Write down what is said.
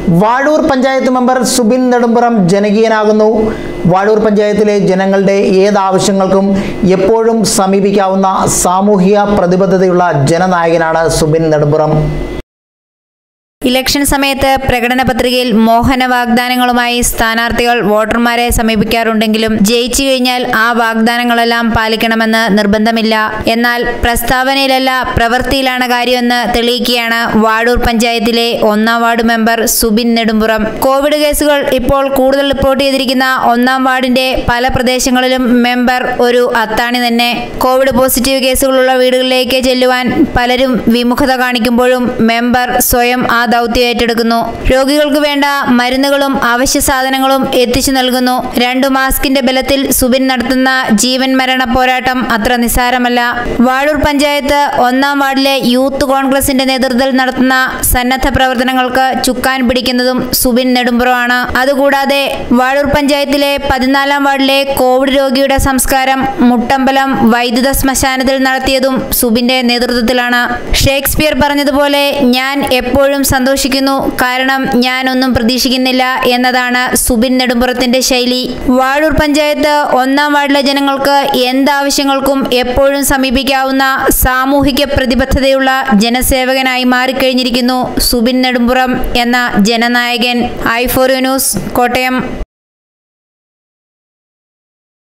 Vazhoor panchayat member Subin Nedumpuram ജനകീയനാകുന്നു വാഴൂർ പഞ്ചായത്തിലെ ജനങ്ങളുടെ ഏത് ആവശ്യങ്ങൾക്കും എപ്പോഴും സമീപിക്കാവുന്ന സാമൂഹിക പ്രതിബദ്ധതയുള്ള ജനനായകനാണ് സുബിൻ നെടുമ്പുറം ഇലക്ഷൻ സമയത്ത് പ്രകടന പത്രികയിൽ മോഹന വാഗ്ദാനങ്ങളുമായി സ്ഥാനാർത്ഥികൾ വോട്ടർമാരെ സമീപിക്കാറുണ്ടെങ്കിലും ജയിച്ചു കഴിഞ്ഞാൽ ആ വാഗ്ദാനങ്ങളെല്ലാം പാലിക്കണമെന്ന് നിർബന്ധമില്ല എന്നാൽ പ്രസ്താവനയിലല്ല പ്രവൃത്തിയിലാണ് കാര്യമെന്ന് തെളിയിക്കുകയാണ് വാഴൂർ പഞ്ചായത്തിലെ ഒന്നാം ward member Subin Nedumpuram Covid കേസുകൾ ഇപ്പോൾ കൂടുതൽ റിപ്പോർട്ട് ചെയ്തിരിക്കുന്ന ഒന്നാം വാർഡിന്റെ പല പ്രദേശങ്ങളിലും മെമ്പർ ഒരു അത്താണി തന്നെ കോവിഡ് പോസിറ്റീവ് കേസുകളുള്ള വീടുകളിലേക്ക് ചെല്ലുവാൻ പലരും വിമുഖത കാണിക്കുമ്പോഴും മെമ്പർ സ്വയം ആ ദൗത്യം ഏറ്റെടുക്കുന്നു രോഗികൾക്ക് വേണ്ട മരുന്നുകളും അവശ്യ സാധനങ്ങളും എത്തിച്ചു നൽകുന്നു രണ്ടു മാസ്കിന്റെ ബലത്തിൽ സുബിൻ നടത്തുന്ന ജീവൻ മരണ പോരാട്ടം അത്ര നിസ്സാരമല്ല വാഴൂർ പഞ്ചായത്ത് ഒന്നാം വാർഡിലെ യൂത്ത് കോൺഗ്രസിന്റെ നേതൃത്വത്തിൽ നടത്തുന്ന സന്നദ്ധ പ്രവർത്തനങ്ങൾക്ക് ചുക്കാൻ പിടിക്കുന്നതും സുബിൻ നെടുമ്പുറമാണ് അതുകൂടാതെ വാഴൂർ പഞ്ചായത്തിലെ പതിനാലാം വാർഡിലെ കോവിഡ് രോഗിയുടെ സംസ്കാരം മുട്ടമ്പലം വൈദ്യുത ശ്മശാനത്തിൽ നടത്തിയതും സുബിന്റെ നേതൃത്വത്തിലാണ് ഷേക്സ്പിയർ പറഞ്ഞതുപോലെ ഞാൻ എപ്പോഴും സന്തോഷിക്കുന്നു കാരണം ഞാനൊന്നും പ്രതീക്ഷിക്കുന്നില്ല എന്നതാണ് സുബിൻ നെടുമ്പുറത്തിന്റെ ശൈലി വാഴൂർ പഞ്ചായത്ത് ഒന്നാം വാർഡിലെ ജനങ്ങൾക്ക് എന്താവശ്യങ്ങൾക്കും എപ്പോഴും സമീപിക്കാവുന്ന സാമൂഹിക പ്രതിബദ്ധതയുള്ള ജനസേവകനായി മാറിക്കഴിഞ്ഞിരിക്കുന്നു സുബിൻ നെടുമ്പുറം എന്ന ജനനായകൻ ഐ ഫോർ ന്യൂസ് കോട്ടയം